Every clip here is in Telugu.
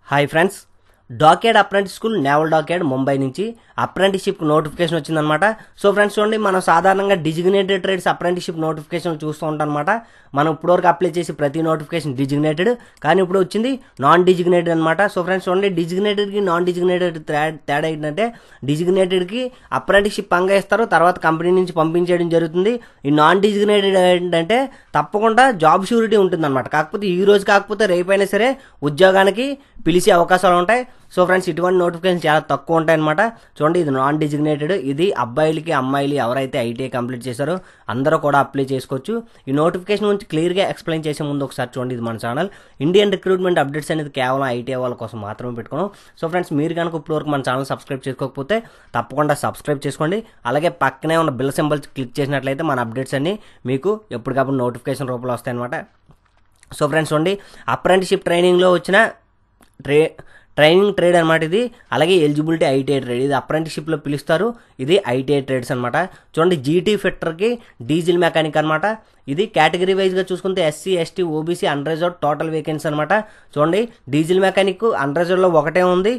hi friends dockyard apprentice school naval dockyard Mumbai నుంచి అప్రెంటిస్షిప్ నోటిఫికేషన్ వచ్చిందనమాట సో ఫ్రెండ్స్ చూడండి మనం సాధారణంగా డిజిగ్నేటెడ్ ట్రేడ్స్ అప్రెంటిస్షిప్ నోటిఫికేషన్ చూస్తూ ఉంటాం అనమాట మనం ఇప్పటివరకు అప్లై చేసి ప్రతి నోటిఫికేషన్ డిజిగ్నేటెడ్ కానీ ఇప్పుడు వచ్చింది నాన్ డిజిగ్నేటెడ్ అనమాట సో ఫ్రెండ్స్ చూడండి డిజిగ్నేటెడ్కి నాన్ డిజిగ్నేటెడ్ తేడా ఏంటంటే డిజిగ్నేటెడ్కి అప్రెంటిస్షిప్ పంగా ఇస్తారు తర్వాత కంపెనీ నుంచి పంపించేయడం జరుగుతుంది ఈ నాన్ డిజిగ్నేటెడ్ ఏంటంటే తప్పకుండా జాబ్ షూరిటీ ఉంటుందన్నమాట కాకపోతే ఈ రోజు కాకపోతే రేపైనా సరే ఉద్యోగానికి పిలిచే అవకాశాలు ఉంటాయి సో ఫ్రెండ్స్ ఇటువంటి నోటిఫికేషన్ చాలా తక్కువ ఉంటాయి అనమాట చూడండి ఇది నాన్ డిజిగ్నేటెడ్ ఇది అబ్బాయిలకి అమ్మాయిలు ఎవరైతే ఐటీఐ కంప్లీట్ చేశారో అందరూ కూడా అప్లై చేసుకోవచ్చు ఈ నోటిఫికేషన్ గురించి క్లియర్గా ఎక్స్ప్లెయిన్ చేసే ముందు ఒకసారి చూడండి ఇది మన ఛానల్ ఇండియన్ రిక్రూట్మెంట్ అప్డేట్స్ అనేది కేవలం ఐటీఐ వాళ్ళ కోసం మాత్రమే పెట్టుకున్నాం సో ఫ్రెండ్స్ మీరు కనుక ఇప్పటివరకు మన ఛానల్ సబ్స్క్రైబ్ చేసుకోకపోతే తప్పకుండా సబ్స్క్రైబ్ చేసుకోండి అలాగే పక్కనే ఉన్న బిల్ సింబల్ క్లిక్ చేసినట్లయితే మన అప్డేట్స్ అన్ని మీకు ఎప్పటికప్పుడు నోటిఫికేషన్ రూపంలో వస్తాయన్నమాట సో ఫ్రెండ్స్ చూడండి అప్రెంటిషిప్ ట్రైనింగ్లో వచ్చిన ట్రే ట్రైనింగ్ ట్రేడ్ అనమాట ఇది అలాగే ఎలిజిబిలిటీ ఐటీఐ ట్రేడ్ ఇది అప్రెంటిషిప్లో పిలుస్తారు ఇది ఐటీఐ ట్రేడ్స్ అనమాట చూడండి జీటీ ఫిట్టర్కి డీజిల్ మెకానిక్ అనమాట ఇది కేటగిరీ వైజ్గా చూసుకుంటే SC ST OBC unreserved total vacancy అనమాట చూడండి డీజిల్ మెకానిక్ అన్రిజర్వ్లో ఒకటే ఉంది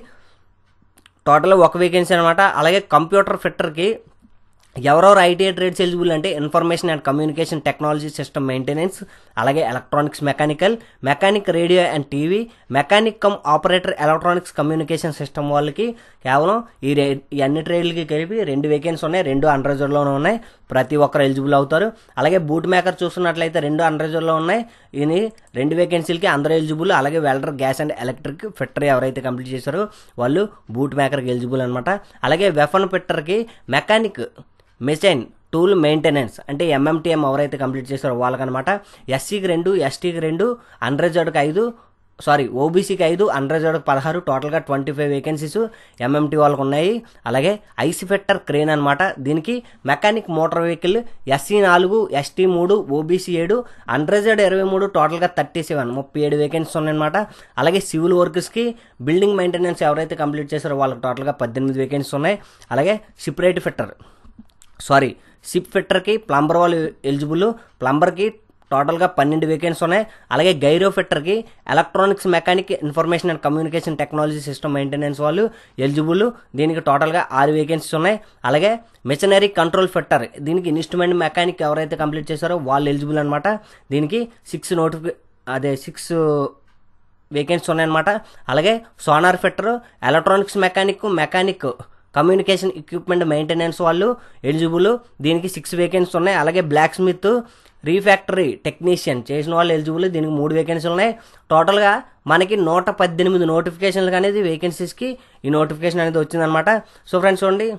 టోటల్ ఒక వేకెన్సీ అనమాట అలాగే కంప్యూటర్ ఫిట్టర్కి ఎవరెవరు ఐటీఐ ట్రేడ్స్ ఎలిజిబుల్ అంటే information and communication technology system maintenance అలాగే electronics mechanical mechanic radio and TV mechanic cum operator electronics communication system వాళ్ళకి కేవలం ఈ రే ఈ అన్ని ట్రేడ్లకి కలిపి రెండు వేకెన్సీ ఉన్నాయి రెండు అన్రిజర్వ్లోనే ఉన్నాయి ప్రతి ఒక్కరు ఎలిజిబుల్ అవుతారు అలాగే బూట్ మేకర్ చూస్తున్నట్లయితే రెండు అన్రిజర్వ్లో ఉన్నాయి ఇది రెండు వేకెన్సీలకి అందరూ ఎలిజిబుల్ అలాగే welder gas and electric fitter ఎవరైతే కంప్లీట్ చేశారో వాళ్ళు బూట్ మేకర్కి ఎలిజిబుల్ అనమాట అలాగే వెఫన్ ఫిట్టర్కి మెకానిక్ మెషైన్ టూల్ మెయింటెనెన్స్ అంటే ఎంఎంటీఎం ఎవరైతే కంప్లీట్ చేస్తారో వాళ్ళకనమాట ఎస్సీకి రెండు ఎస్టీకి రెండు అన్రిజర్వ్డ్కి ఐదు సారీ ఓబీసీకి ఐదు అన్రిజర్వ్డ్కి పదహారు టోటల్గా ట్వంటీ ఫైవ్ వేకెన్సీస్ ఎంఎంటీ వాళ్ళకు ఉన్నాయి అలాగే ఐసిఫెక్టర్ క్రేన్ అనమాట దీనికి మెకానిక్ మోటార్ వెహికల్ ఎస్సీ నాలుగు ఎస్టీ మూడు ఓబీసీ ఏడు అన్రిజర్వ్డ్ ఇరవై మూడు టోటల్గా థర్టీ సెవెన్ ముప్పై ఏడు వేకెన్సీస్ ఉన్నాయన్నమాట అలాగే సివిల్ వర్క్స్కి బిల్డింగ్ మెయింటెనెన్స్ ఎవరైతే కంప్లీట్ చేస్తారో వాళ్ళకి టోటల్గా పద్దెనిమిది వేకెన్సీస్ ఉన్నాయి అలాగే షిప్రేట్ ఫిట్టర్ సారీ షిప్ ఫిట్టర్కి ప్లంబర్ వాళ్ళు ఎలిజిబుల్ ప్లంబర్కి టోటల్గా పన్నెండు వేకెన్సీ ఉన్నాయి అలాగే గైరో ఫిట్టర్కి electronics mechanic information and communication technology system maintenance వాళ్ళు ఎలిజిబుల్ దీనికి టోటల్గా ఆరు వేకెన్సీస్ ఉన్నాయి అలాగే మెషనరీ కంట్రోల్ ఫిట్టర్ దీనికి ఇన్స్ట్రుమెంట్ మెకానిక్ ఎవరైతే కంప్లీట్ చేశారో వాళ్ళు ఎలిజిబుల్ అనమాట దీనికి సిక్స్ నోటిఫి అదే సిక్స్ వేకెన్సీ ఉన్నాయన్నమాట అలాగే sonar fitter electronics mechanic mechanic communication equipment maintenance వాళ్ళు ఎలిజిబుల్ దీనికి సిక్స్ వేకెన్సీ ఉన్నాయి అలాగే బ్లాక్ స్మిత్ రీఫ్యాక్టరీ టెక్నీషియన్ చేసిన వాళ్ళు ఎలిజిబుల్ దీనికి మూడు వేకెన్సీలు ఉన్నాయి టోటల్గా మనకి నూట పద్దెనిమిది నోటిఫికేషన్లు అనేది వేకెన్సీస్కి ఈ నోటిఫికేషన్ అనేది వచ్చిందనమాట సో ఫ్రెండ్స్ చూడండి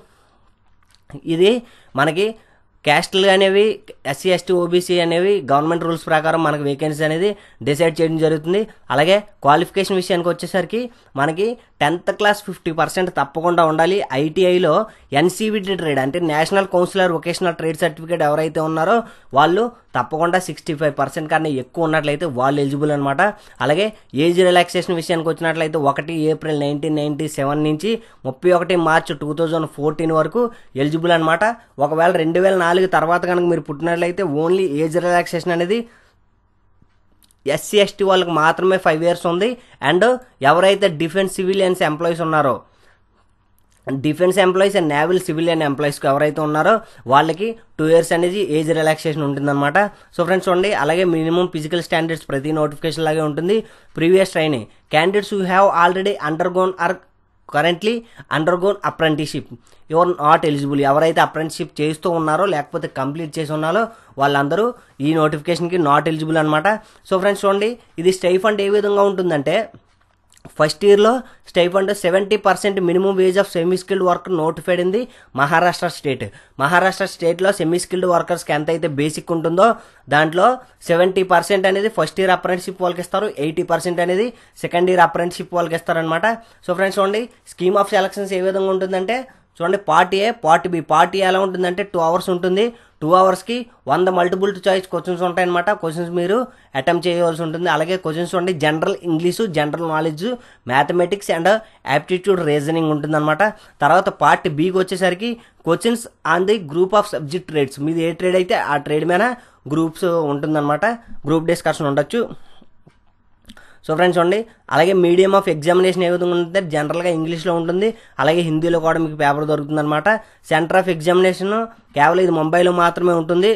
ఇది మనకి క్యాస్ట్లు అనేవి ఎస్సీ ఎస్టీ ఓబీసీ అనేవి గవర్నమెంట్ రూల్స్ ప్రకారం మనకి వేకెన్సీ అనేది డిసైడ్ చేయడం జరుగుతుంది అలాగే క్వాలిఫికేషన్ విషయానికి వచ్చేసరికి మనకి టెన్త్ క్లాస్ ఫిఫ్టీ పర్సెంట్ తప్పకుండా ఉండాలి ఐటీఐలో ఎన్సీబీటీ ట్రేడ్ అంటే national council for vocational trade certificate ఎవరైతే ఉన్నారో వాళ్ళు తప్పకుండా సిక్స్టీ ఫైవ్ పర్సెంట్ కన్నా ఎక్కువ ఉన్నట్లయితే వాళ్ళు ఎలిజిబుల్ అనమాట అలాగే ఏజ్ రిలాక్సేషన్ విషయానికి వచ్చినట్లయితే ఒకటి ఏప్రిల్ నైన్టీన్ నైన్టీ సెవెన్ నుంచి ముప్పై ఒకటి మార్చ్ టూ థౌజండ్ ఫోర్టీన్ వరకు ఎలిజిబుల్ అనమాట ఒకవేళ రెండు వేల నాలుగు తర్వాత కనుక మీరు పుట్టినట్లయితే ఓన్లీ ఏజ్ రిలాక్సేషన్ అనేది ఎస్సీ ఎస్టీ వాళ్ళకి మాత్రమే ఫైవ్ ఇయర్స్ ఉంది అండ్ ఎవరైతే డిఫెన్స్ సివిలియన్స్ ఎంప్లాయీస్ ఉన్నారో defence employees and naval civilian ఎంప్లాయీస్కి ఎవరైతే ఉన్నారో వాళ్ళకి టూ ఇయర్స్ అనేది ఏజ్ రిలాక్సేషన్ ఉంటుందన్నమాట సో ఫ్రెండ్స్ చూడండి అలాగే మినిమం ఫిజికల్ స్టాండర్డ్స్ ప్రతి నోటిఫికేషన్ లాగే ఉంటుంది previous training candidates who have already undergone are currently undergone apprenticeship you're not eligible ఎవరైతే అప్రెంటిషిప్ చేస్తూ ఉన్నారో లేకపోతే కంప్లీట్ చేసి ఉన్నారో వాళ్ళందరూ ఈ నోటిఫికేషన్కి నాట్ ఎలిజిబుల్ అనమాట సో ఫ్రెండ్స్ చూడండి ఇది స్టైఫండ్ ఏ విధంగా ఉంటుందంటే ఫస్ట్ ఇయర్లో stipend seventy percent minimum wage of semi skilled work notified in the Maharashtra state Maharashtra స్టేట్లో సెమీ స్కిల్డ్ వర్కర్స్కి ఎంత అయితే బేసిక్ ఉంటుందో దాంట్లో సెవెంటీ పర్సెంట్ అనేది ఫస్ట్ ఇయర్ అప్రెంటిషిప్ వాళ్ళకి ఇస్తారు ఎయిటీ పర్సెంట్ అనేది సెకండ్ ఇయర్ అప్రెంటిషిప్ వాళ్ళకి ఇస్తారనమాట సో ఫ్రెండ్స్ చూడండి స్కీమ్ ఆఫ్ సెలక్షన్స్ ఏ విధంగా ఉంటుందంటే చూడండి part A part B part A ఎలా ఉంటుందంటే టూ అవర్స్ ఉంటుంది టూ అవర్స్కి వంద మల్టిపుల్ టు చాయిస్ క్వశ్చన్స్ ఉంటాయన్నమాట క్వశ్చన్స్ మీరు అటెంప్ట్ చేయవలసి ఉంటుంది అలాగే క్వశ్చన్స్ ఉండి general English general knowledge mathematics and aptitude reasoning ఉంటుందన్నమాట తర్వాత పార్ట్ బికి వచ్చేసరికి questions on the group of subject trades మీది ఏ ట్రేడ్ అయితే ఆ ట్రేడ్ మీద గ్రూప్స్ ఉంటుందన్నమాట గ్రూప్ డిస్కషన్ ఉండొచ్చు సో సో ఫ్రెండ్స్ చూడండి అలాగే మీడియం ఆఫ్ ఎగ్జామినేషన్ ఏ విధంగా ఉంటుంది జనరల్గా ఇంగ్లీష్లో ఉంటుంది అలాగే హిందీలో కూడా మీకు పేపర్ దొరుకుతుంది అనమాట సెంటర్ ఆఫ్ ఎగ్జామినేషన్ కేవలం ఇది ముంబైలో మాత్రమే ఉంటుంది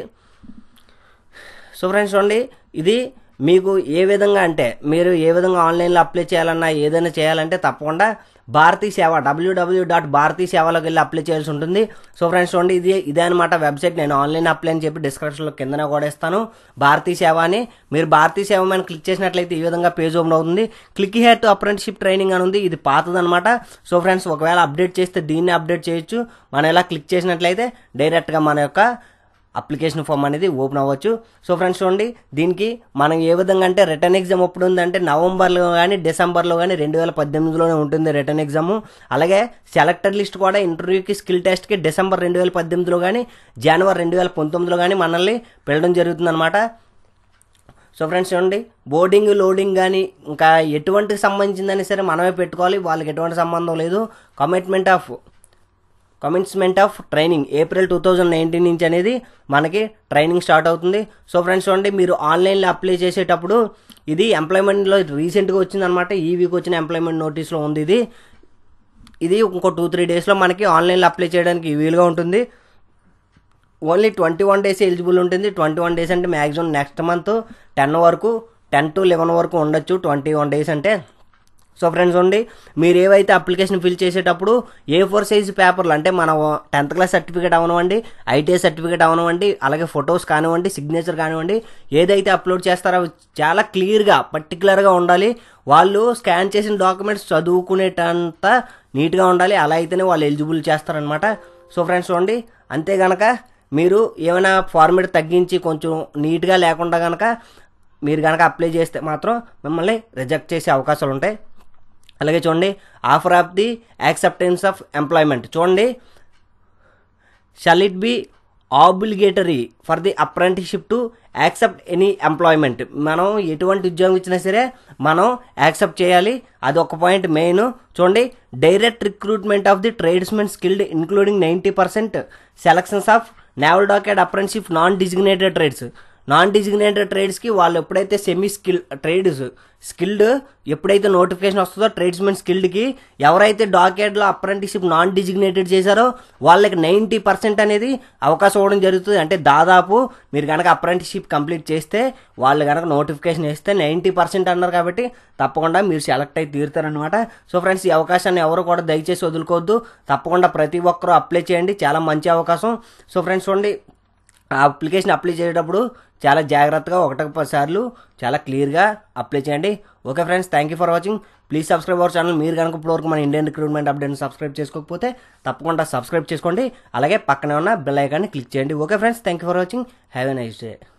సో ఫ్రెండ్స్ చూడండి ఇది మీకు ఏ విధంగా అంటే మీరు ఏ విధంగా ఆన్లైన్లో అప్లై చేయాలన్నా ఏదైనా చేయాలంటే తప్పకుండా భారతీ సేవ డబ్ల్యూడబ్ల్యూ డాట్ భారతీ సేవలోకి వెళ్ళి అప్లై చేయాల్సి ఉంటుంది సో ఫ్రెండ్స్ చూడండి ఇది ఇదే అనమాట వెబ్సైట్ నేను ఆన్లైన్ అప్లై అని చెప్పి డిస్క్రిప్షన్లో కిందనే కూడా ఇస్తాను భారతీ సేవ అని మీరు భారతీ సేవ మీద క్లిక్ చేసినట్లయితే ఈ విధంగా పేజ్ ఓపెన్ అవుతుంది click here to apprenticeship training అని ఉంది ఇది పాతదనమాట సో ఫ్రెండ్స్ ఒకవేళ అప్డేట్ చేస్తే దీన్ని అప్డేట్ చేయొచ్చు మనం ఇలా క్లిక్ చేసినట్లయితే డైరెక్ట్గా మన యొక్క అప్లికేషన్ ఫామ్ అనేది ఓపెన్ అవ్వచ్చు సో ఫ్రెండ్స్ చూడండి దీనికి మనం ఏ విధంగా అంటే రిటర్న్ ఎగ్జామ్ ఎప్పుడు ఉందంటే నవంబర్లో కానీ డిసెంబర్లో కానీ రెండు వేల పద్దెనిమిదిలోనే ఉంటుంది రిటర్న్ ఎగ్జామ్ అలాగే సెలెక్టెడ్ లిస్ట్ కూడా ఇంటర్వ్యూకి స్కిల్ టెస్ట్కి డిసెంబర్ రెండు వేల పద్దెనిమిదిలో కానీ జనవరి రెండు వేల పంతొమ్మిదిలో కానీ మనల్ని పిలవడం జరుగుతుందన్నమాట సో ఫ్రెండ్స్ చూడండి బోర్డింగ్ లోడింగ్ కానీ ఇంకా ఎటువంటి సంబంధించిందని సరే మనమే పెట్టుకోవాలి వాళ్ళకి ఎటువంటి సంబంధం లేదు commitment of commitment of training April two thousand nineteen నుంచి అనేది మనకి ట్రైనింగ్ స్టార్ట్ అవుతుంది సో ఫ్రెండ్స్ చూడండి మీరు ఆన్లైన్లో అప్లై చేసేటప్పుడు ఇది ఎంప్లాయ్మెంట్లో రీసెంట్గా వచ్చిందనమాట ఈ వీక్ వచ్చిన ఎంప్లాయ్మెంట్ నోటీస్లో ఉంది ఇది ఇది ఇంకో టూ త్రీ డేస్లో మనకి ఆన్లైన్లో అప్లై చేయడానికి వీలుగా ఉంటుంది only twenty one days eligible ఉంటుంది ట్వంటీ వన్ డేస్ అంటే మ్యాక్సిమం నెక్స్ట్ మంత్ టెన్ వరకు టెన్ టు లెవెన్ వరకు ఉండొచ్చు ట్వంటీ వన్ డేస్ అంటే సో ఫ్రెండ్స్ ఉండి మీరు ఏవైతే అప్లికేషన్ ఫిల్ చేసేటప్పుడు ఏ ఫోర్ సైజ్ పేపర్లు అంటే మన టెన్త్ క్లాస్ సర్టిఫికేట్ అవనివ్వండి ఐటీఐ సర్టిఫికేట్ అవనివ్వండి అలాగే ఫొటోస్ కానివ్వండి సిగ్నేచర్ కానివ్వండి ఏదైతే అప్లోడ్ చేస్తారో అవి చాలా క్లియర్గా పర్టికులర్గా ఉండాలి వాళ్ళు స్కాన్ చేసిన డాక్యుమెంట్స్ చదువుకునేటంత నీట్గా ఉండాలి అలా అయితేనే వాళ్ళు ఎలిజిబుల్ చేస్తారనమాట సో ఫ్రెండ్స్ చూడండి అంతే గనక మీరు ఏమైనా ఫార్మేట్ తగ్గించి కొంచెం నీట్గా లేకుండా కనుక మీరు కనుక అప్లై చేస్తే మాత్రం మిమ్మల్ని రిజెక్ట్ చేసే అవకాశాలు ఉంటాయి అలాగే చూడండి offer of the acceptance of employment చూడండి shall it be obligatory for the apprenticeship to accept any employment మనం ఎటువంటి ఉద్యోగం ఇచ్చినా సరే మనం యాక్సెప్ట్ చేయాలి అది ఒక పాయింట్ మెయిన్ చూడండి direct recruitment of the tradesmen skilled including ninety percent selections of naval dockyard apprenticeship non designated trades non designated ట్రేడ్స్కి వాళ్ళు ఎప్పుడైతే సెమీ స్కిల్ ట్రేడ్స్ స్కిల్డ్ ఎప్పుడైతే నోటిఫికేషన్ వస్తుందో ట్రేడ్స్మెన్ స్కిల్డ్కి ఎవరైతే డాకెట్లో అప్రెంటిషిప్ నాన్ డిజిగ్నేటెడ్ చేశారో వాళ్ళకి నైంటీ పర్సెంట్ అనేది అవకాశం ఇవ్వడం జరుగుతుంది అంటే దాదాపు మీరు కనుక అప్రెంటిషిప్ కంప్లీట్ చేస్తే వాళ్ళు కనుక నోటిఫికేషన్ వేస్తే నైంటీ పర్సెంట్ అన్నారు కాబట్టి తప్పకుండా మీరు సెలెక్ట్ అయి తీరుతారనమాట సో ఫ్రెండ్స్ ఈ అవకాశాన్ని ఎవరు కూడా దయచేసి వదులుకోవద్దు తప్పకుండా ప్రతి ఒక్కరూ అప్లై చేయండి చాలా మంచి అవకాశం సో ఫ్రెండ్స్ చూడండి ఆ అప్లికేషన్ అప్లై చేసేటప్పుడు చాలా జాగ్రత్తగా ఒకటికి పది సార్లు చాలా క్లియర్గా అప్లై చేయండి okay friends thank you for watching please subscribe our channel మీరు కనుక ఇప్పటివరకు మన ఇండియన్ రిక్రూట్మెంట్ అప్డేట్ సబ్స్క్రైబ్ చేసుకోకపోతే తప్పకుండా సబ్స్క్రైబ్ చేసుకోండి అలాగే పక్కనే ఉన్న బెల్ ఐకాన్ని క్లిక్ చేయండి okay friends thank you for watching have a nice day